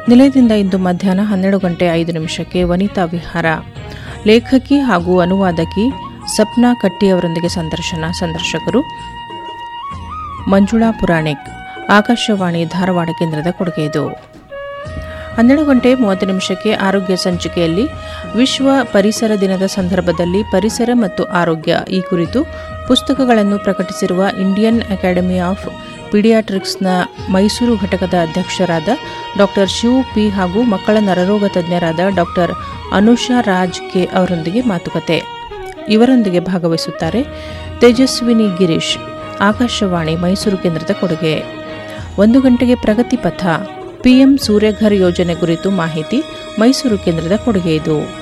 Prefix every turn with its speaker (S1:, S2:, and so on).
S1: ನಿಲಯದಿಂದ ಇಂದು ಮಧ್ಯಾಹ್ನ ಹನ್ನೆರಡು ಗಂಟೆ ಐದು ನಿಮಿಷಕ್ಕೆ ವನಿತಾ ವಿಹಾರ ಲೇಖಕಿ ಹಾಗೂ ಅನುವಾದಕಿ ಸಪ್ನಾ ಕಟ್ಟಿಯವರೊಂದಿಗೆ ಸಂದರ್ಶನ ಸಂದರ್ಶಕರು ಮಂಜುಳಾ ಪುರಾಣಿಕ್ ಆಕಾಶವಾಣಿ ಧಾರವಾಡ ಕೇಂದ್ರದ ಕೊಡುಗೆ ಇದು ಹನ್ನೆರಡು ಗಂಟೆ ಮೂವತ್ತು ನಿಮಿಷಕ್ಕೆ ಆರೋಗ್ಯ ಸಂಚಿಕೆಯಲ್ಲಿ ವಿಶ್ವ ಪರಿಸರ ದಿನದ ಸಂದರ್ಭದಲ್ಲಿ ಪರಿಸರ ಮತ್ತು ಆರೋಗ್ಯ ಈ ಕುರಿತು ಪುಸ್ತಕಗಳನ್ನು ಪ್ರಕಟಿಸಿರುವ ಇಂಡಿಯನ್ ಅಕಾಡೆಮಿ ಆಫ್ ಪೀಡಿಯಾಟ್ರಿಕ್ಸ್ನ ಮೈಸೂರು ಘಟಕದ ಅಧ್ಯಕ್ಷರಾದ ಡಾಕ್ಟರ್ ಶಿವ್ ಪಿ ಹಾಗೂ ಮಕ್ಕಳ ನರರೋಗ ತಜ್ಞರಾದ ಡಾಕ್ಟರ್ ಅನುಷಾ ರಾಜ್ ಕೆ ಅವರೊಂದಿಗೆ ಮಾತುಕತೆ ಇವರೊಂದಿಗೆ ಭಾಗವಹಿಸುತ್ತಾರೆ ತೇಜಸ್ವಿನಿ ಗಿರೀಶ್ ಆಕಾಶವಾಣಿ ಮೈಸೂರು ಕೇಂದ್ರದ ಕೊಡುಗೆ ಒಂದು ಗಂಟೆಗೆ ಪ್ರಗತಿ ಪಥ ಪಿಎಂ ಸೂರ್ಯಘರ್ ಯೋಜನೆ ಕುರಿತು ಮಾಹಿತಿ ಮೈಸೂರು ಕೇಂದ್ರದ ಕೊಡುಗೆ ಇದು